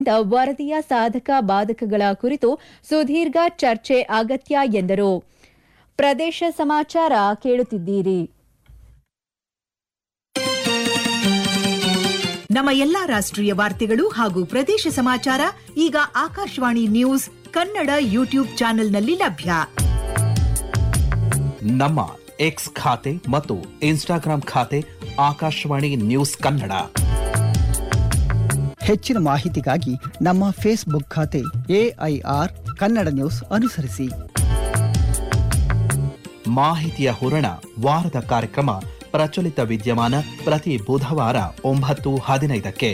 ಅಧಿಕಾರಿಗಳಿಂದ ವರದಿಯ ಸಾಧಕ ಬಾಧಕಗಳ ಕುರಿತು ಸುದೀರ್ಘ ಚರ್ಚೆ ಅಗತ್ಯ ಎಂದರು ಪ್ರದೇಶ ಸಮಾಚಾರ ಕೇಳುತ್ತಿದ್ದೀರಿ ನಮ್ಮ ಎಲ್ಲಾ ರಾಷ್ಟ್ರೀಯ ವಾರ್ತೆಗಳು ಹಾಗೂ ಪ್ರದೇಶ ಸಮಾಚಾರ ಈಗ ಆಕಾಶವಾಣಿ ನ್ಯೂಸ್ ಕನ್ನಡ ಯೂಟ್ಯೂಬ್ ಚಾನೆಲ್ನಲ್ಲಿ ಲಭ್ಯ ನಮ್ಮ ಎಕ್ಸ್ ಖಾತೆ ಮತ್ತು ಇನ್ಸ್ಟಾಗ್ರಾಂ ಖಾತೆ ಆಕಾಶವಾಣಿ ನ್ಯೂಸ್ ಕನ್ನಡ ಹೆಚ್ಚಿನ ಮಾಹಿತಿಗಾಗಿ ನಮ್ಮ ಫೇಸ್ಬುಕ್ ಖಾತೆ ಎಐಆರ್ ಕನ್ನಡ ನ್ಯೂಸ್ ಅನುಸರಿಸಿ ಮಾಹಿತಿಯ ಹೂರಣ ವಾರದ ಕಾರ್ಯಕ್ರಮ ಪ್ರಚಲಿತ ವಿದ್ಯಮಾನ ಪ್ರತಿ ಬುಧವಾರ ಒಂಬತ್ತು ಹದಿನೈದಕ್ಕೆ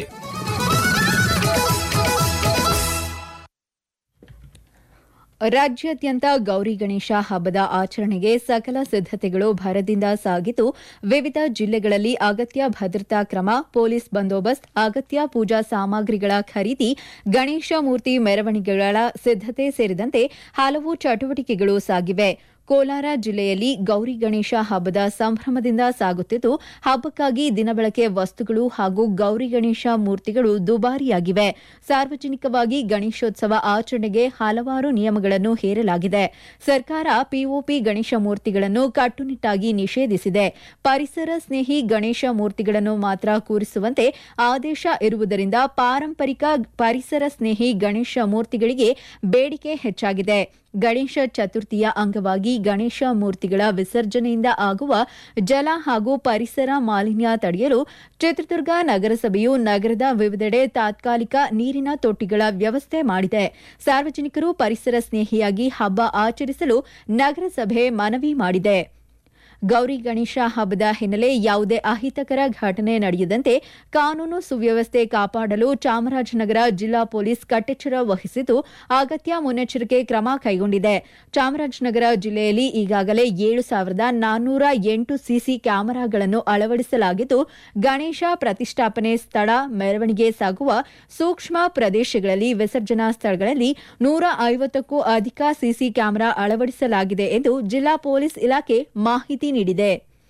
ರಾಜ್ಯಾದ್ಯಂತ ಗೌರಿ ಗಣೇಶ ಹಬ್ಬದ ಆಚರಣೆಗೆ ಸಕಲ ಸಿದ್ದತೆಗಳು ಭರದಿಂದ ಸಾಗಿದ್ದು ವಿವಿಧ ಜಿಲ್ಲೆಗಳಲ್ಲಿ ಅಗತ್ಯ ಭದ್ರತಾ ಕ್ರಮ ಪೊಲೀಸ್ ಬಂದೋಬಸ್ತ್ ಅಗತ್ಯ ಪೂಜಾ ಸಾಮಗ್ರಿಗಳ ಖರೀದಿ ಗಣೇಶ ಮೂರ್ತಿ ಮೆರವಣಿಗೆಗಳ ಸಿದ್ದತೆ ಸೇರಿದಂತೆ ಹಲವು ಚಟುವಟಿಕೆಗಳು ಸಾಗಿವೆ ಕೋಲಾರ ಜಿಲ್ಲೆಯಲ್ಲಿ ಗೌರಿ ಗಣೇಶ ಹಬ್ಬದ ಸಂಭ್ರಮದಿಂದ ಸಾಗುತ್ತಿದ್ದು ಹಬ್ಬಕ್ಕಾಗಿ ದಿನಬಳಕೆ ವಸ್ತುಗಳು ಹಾಗೂ ಗೌರಿ ಗಣೇಶ ಮೂರ್ತಿಗಳು ದುಬಾರಿಯಾಗಿವೆ ಸಾರ್ವಜನಿಕವಾಗಿ ಗಣೇಶೋತ್ಸವ ಆಚರಣೆಗೆ ಹಲವಾರು ನಿಯಮಗಳನ್ನು ಹೇರಲಾಗಿದೆ ಸರ್ಕಾರ ಪಿಒಪಿ ಗಣೇಶ ಮೂರ್ತಿಗಳನ್ನು ಕಟ್ಟುನಿಟ್ಟಾಗಿ ನಿಷೇಧಿಸಿದೆ ಪರಿಸರ ಸ್ನೇಹಿ ಗಣೇಶ ಮೂರ್ತಿಗಳನ್ನು ಮಾತ್ರ ಕೂರಿಸುವಂತೆ ಆದೇಶ ಇರುವುದರಿಂದ ಪಾರಂಪರಿಕ ಪರಿಸರ ಸ್ನೇಹಿ ಗಣೇಶ ಮೂರ್ತಿಗಳಿಗೆ ಬೇಡಿಕೆ ಹೆಚ್ಚಾಗಿದೆ ಗಣೇಶ ಚತುರ್ಥಿಯ ಅಂಗವಾಗಿ ಗಣೇಶ ಮೂರ್ತಿಗಳ ವಿಸರ್ಜನೆಯಿಂದ ಆಗುವ ಜಲ ಹಾಗೂ ಪರಿಸರ ಮಾಲಿನ್ಯ ತಡೆಯಲು ಚಿತ್ರದುರ್ಗ ನಗರಸಭೆಯು ನಗರದ ವಿವಿಧೆಡೆ ತಾತ್ಕಾಲಿಕ ನೀರಿನ ತೊಟ್ಟಿಗಳ ವ್ಯವಸ್ಥೆ ಮಾಡಿದೆ ಸಾರ್ವಜನಿಕರು ಪರಿಸರ ಸ್ನೇಹಿಯಾಗಿ ಹಬ್ಬ ಆಚರಿಸಲು ನಗರಸಭೆ ಮನವಿ ಮಾಡಿದೆ ಗೌರಿ ಗಣೇಶ ಹಬ್ಬದ ಹಿನ್ನೆಲೆ ಯಾವುದೇ ಅಹಿತಕರ ಘಟನೆ ನಡೆಯದಂತೆ ಕಾನೂನು ಸುವ್ಯವಸ್ಥೆ ಕಾಪಾಡಲು ಚಾಮರಾಜನಗರ ಜಿಲ್ಲಾ ಪೊಲೀಸ್ ಕಟ್ಟೆಚ್ಚರ ವಹಿಸಿದ್ದು ಅಗತ್ಯ ಮುನ್ನೆಚ್ಚರಿಕೆ ಕ್ರಮ ಕೈಗೊಂಡಿದೆ ಚಾಮರಾಜನಗರ ಜಿಲ್ಲೆಯಲ್ಲಿ ಈಗಾಗಲೇ ಏಳು ಸಾವಿರದ ನಾನ್ನೂರ ಎಂಟು ಸಿಸಿ ಕ್ಯಾಮೆರಾಗಳನ್ನು ಅಳವಡಿಸಲಾಗಿದ್ದು ಗಣೇಶ ಪ್ರತಿಷ್ಠಾಪನೆ ಸ್ಥಳ ಮೆರವಣಿಗೆ ಸಾಗುವ ಸೂಕ್ಷ್ಮ ಪ್ರದೇಶಗಳಲ್ಲಿ ವಿಸರ್ಜನಾ ಸ್ಥಳಗಳಲ್ಲಿ ನೂರ ಐವತ್ತಕ್ಕೂ ಅಧಿಕ ಸಿಸಿ ಕ್ಯಾಮೆರಾ ಅಳವಡಿಸಲಾಗಿದೆ ಎಂದು ಜಿಲ್ಲಾ ಪೊಲೀಸ್ ಇಲಾಖೆ ಮಾಹಿತಿ ನೀಡಿದೆ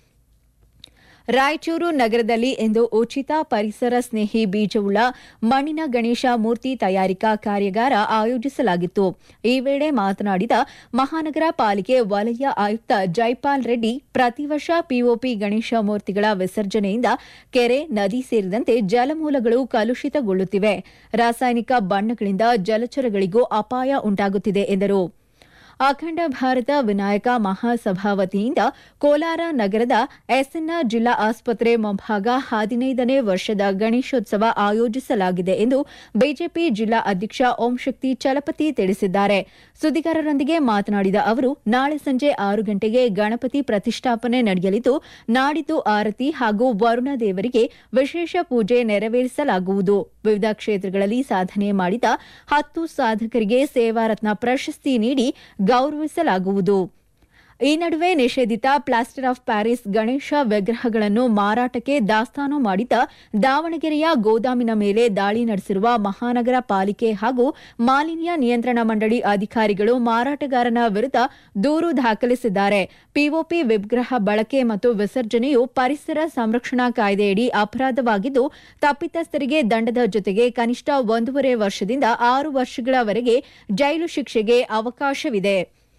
ರಾಯಚೂರು ನಗರದಲ್ಲಿ ಇಂದು ಉಚಿತ ಪರಿಸರ ಸ್ನೇಹಿ ಬೀಜವುಳ್ಳ ಮಣ್ಣಿನ ಗಣೇಶ ಮೂರ್ತಿ ತಯಾರಿಕಾ ಕಾರ್ಯಾಗಾರ ಆಯೋಜಿಸಲಾಗಿತ್ತು ಈ ವೇಳೆ ಮಾತನಾಡಿದ ಮಹಾನಗರ ಪಾಲಿಕೆ ವಲಯ ಆಯುಕ್ತ ಜೈಪಾಲ್ ರೆಡ್ಡಿ ಪ್ರತಿ ವರ್ಷ ಪಿಒಪಿ ಗಣೇಶ ಮೂರ್ತಿಗಳ ವಿಸರ್ಜನೆಯಿಂದ ಕೆರೆ ನದಿ ಸೇರಿದಂತೆ ಜಲಮೂಲಗಳು ಕಲುಷಿತಗೊಳ್ಳುತ್ತಿವೆ ರಾಸಾಯನಿಕ ಬಣ್ಣಗಳಿಂದ ಜಲಚರಗಳಿಗೂ ಅಪಾಯ ಉಂಟಾಗುತ್ತಿದೆ ಎಂದರು ಅಖಂಡ ಭಾರತ ವಿನಾಯಕ ಮಹಾಸಭಾ ವತಿಯಿಂದ ಕೋಲಾರ ನಗರದ ಎಸ್ಎನ್ಆರ್ ಜಿಲ್ಲಾ ಆಸ್ಪತ್ರೆ ಮುಂಭಾಗ ಹದಿನೈದನೇ ವರ್ಷದ ಗಣೇಶೋತ್ಸವ ಆಯೋಜಿಸಲಾಗಿದೆ ಎಂದು ಬಿಜೆಪಿ ಜಿಲ್ಲಾ ಅಧ್ಯಕ್ಷ ಓಂಶಕ್ತಿ ಚಲಪತಿ ತಿಳಿಸಿದ್ದಾರೆ ಸುದ್ದಿಗಾರರೊಂದಿಗೆ ಮಾತನಾಡಿದ ಅವರು ನಾಳೆ ಸಂಜೆ ಆರು ಗಂಟೆಗೆ ಗಣಪತಿ ಪ್ರತಿಷ್ಠಾಪನೆ ನಡೆಯಲಿದ್ದು ನಾಡಿದ್ದು ಆರತಿ ಹಾಗೂ ವರುಣ ದೇವರಿಗೆ ವಿಶೇಷ ಪೂಜೆ ನೆರವೇರಿಸಲಾಗುವುದು ವಿವಿಧ ಕ್ಷೇತ್ರಗಳಲ್ಲಿ ಸಾಧನೆ ಮಾಡಿದ ಹತ್ತು ಸಾಧಕರಿಗೆ ಸೇವಾರತ್ನ ಪ್ರಶಸ್ತಿ ನೀಡಿ ಗೌರವಿಸಲಾಗುವುದು ಈ ನಡುವೆ ನಿಷೇಧಿತ ಪ್ಲಾಸ್ಟರ್ ಆಫ್ ಪ್ಯಾರಿಸ್ ಗಣೇಶ ವಿಗ್ರಹಗಳನ್ನು ಮಾರಾಟಕ್ಕೆ ದಾಸ್ತಾನು ಮಾಡಿದ್ದ ದಾವಣಗೆರೆಯ ಗೋದಾಮಿನ ಮೇಲೆ ದಾಳಿ ನಡೆಸಿರುವ ಮಹಾನಗರ ಪಾಲಿಕೆ ಹಾಗೂ ಮಾಲಿನ್ಯ ನಿಯಂತ್ರಣ ಮಂಡಳಿ ಅಧಿಕಾರಿಗಳು ಮಾರಾಟಗಾರನ ವಿರುದ್ಧ ದೂರು ದಾಖಲಿಸಿದ್ದಾರೆ ಪಿಒಪಿ ವಿಗ್ರಹ ಬಳಕೆ ಮತ್ತು ವಿಸರ್ಜನೆಯು ಪರಿಸರ ಸಂರಕ್ಷಣಾ ಕಾಯ್ದೆಯಡಿ ಅಪರಾಧವಾಗಿದ್ದು ತಪ್ಪಿತಸ್ಥರಿಗೆ ದಂಡದ ಜೊತೆಗೆ ಕನಿಷ್ಠ ಒಂದೂವರೆ ವರ್ಷದಿಂದ ಆರು ವರ್ಷಗಳವರೆಗೆ ಜೈಲು ಶಿಕ್ಷೆಗೆ ಅವಕಾಶವಿದೆ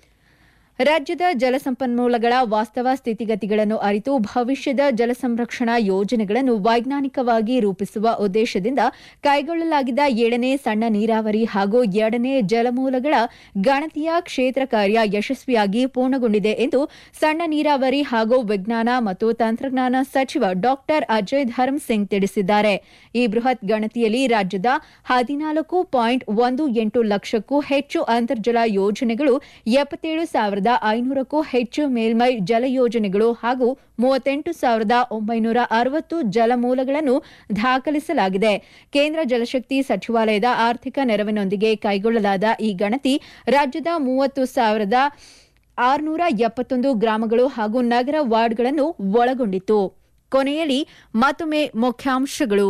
ರಾಜ್ಯದ ಜಲಸಂಪನ್ಮೂಲಗಳ ವಾಸ್ತವ ಸ್ಥಿತಿಗತಿಗಳನ್ನು ಅರಿತು ಭವಿಷ್ಯದ ಜಲ ಸಂರಕ್ಷಣಾ ಯೋಜನೆಗಳನ್ನು ವೈಜ್ಞಾನಿಕವಾಗಿ ರೂಪಿಸುವ ಉದ್ದೇಶದಿಂದ ಕೈಗೊಳ್ಳಲಾಗಿದ್ದ ಏಳನೇ ಸಣ್ಣ ನೀರಾವರಿ ಹಾಗೂ ಎರಡನೇ ಜಲಮೂಲಗಳ ಗಣತಿಯ ಕ್ಷೇತ್ರ ಕಾರ್ಯ ಯಶಸ್ವಿಯಾಗಿ ಪೂರ್ಣಗೊಂಡಿದೆ ಎಂದು ಸಣ್ಣ ನೀರಾವರಿ ಹಾಗೂ ವಿಜ್ಞಾನ ಮತ್ತು ತಂತ್ರಜ್ಞಾನ ಸಚಿವ ಡಾ ಅಜಯ್ ಧರ್ಮ್ ಸಿಂಗ್ ತಿಳಿಸಿದ್ದಾರೆ ಈ ಬೃಹತ್ ಗಣತಿಯಲ್ಲಿ ರಾಜ್ಯದ ಹದಿನಾಲ್ಕು ಪಾಯಿಂಟ್ ಒಂದು ಎಂಟು ಲಕ್ಷಕ್ಕೂ ಹೆಚ್ಚು ಅಂತರ್ಜಲ ಯೋಜನೆಗಳು ಎಪ್ಪತ್ತೇಳು ಸಾವಿರದ ಐನೂರಕ್ಕೂ ಹೆಚ್ಚು ಮೇಲ್ಮೈ ಜಲ ಯೋಜನೆಗಳು ಹಾಗೂ ಮೂವತ್ತೆಂಟು ಸಾವಿರದ ಒಂಬೈನೂರ ಅರವತ್ತು ಜಲಮೂಲಗಳನ್ನು ದಾಖಲಿಸಲಾಗಿದೆ ಕೇಂದ್ರ ಜಲಶಕ್ತಿ ಸಚಿವಾಲಯದ ಆರ್ಥಿಕ ನೆರವಿನೊಂದಿಗೆ ಕೈಗೊಳ್ಳಲಾದ ಈ ಗಣತಿ ರಾಜ್ಯದ ಮೂವತ್ತು ಸಾವಿರದ ಆರುನೂರ ಎಪ್ಪತ್ತೊಂದು ಗ್ರಾಮಗಳು ಹಾಗೂ ನಗರ ವಾರ್ಡ್ಗಳನ್ನು ಒಳಗೊಂಡಿತ್ತು ಕೊನೆಯಲ್ಲಿ ಮತ್ತೊಮ್ಮೆ ಮುಖ್ಯಾಂಶಗಳು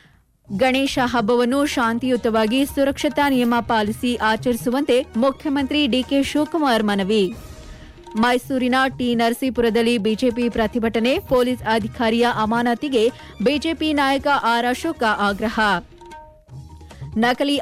ಗಣೇಶ ಹಬ್ಬವನ್ನು ಶಾಂತಿಯುತವಾಗಿ ಸುರಕ್ಷತಾ ನಿಯಮ ಪಾಲಿಸಿ ಆಚರಿಸುವಂತೆ ಮುಖ್ಯಮಂತ್ರಿ ಡಿಕೆ ಶಿವಕುಮಾರ್ ಮನವಿ ಮೈಸೂರಿನ ಟಿ ನರಸೀಪುರದಲ್ಲಿ ಬಿಜೆಪಿ ಪ್ರತಿಭಟನೆ ಪೊಲೀಸ್ ಅಧಿಕಾರಿಯ ಅಮಾನತಿಗೆ ಬಿಜೆಪಿ ನಾಯಕ ಆರ್ ಅಶೋಕ ಆಗ್ರಹ ನಕಲಿ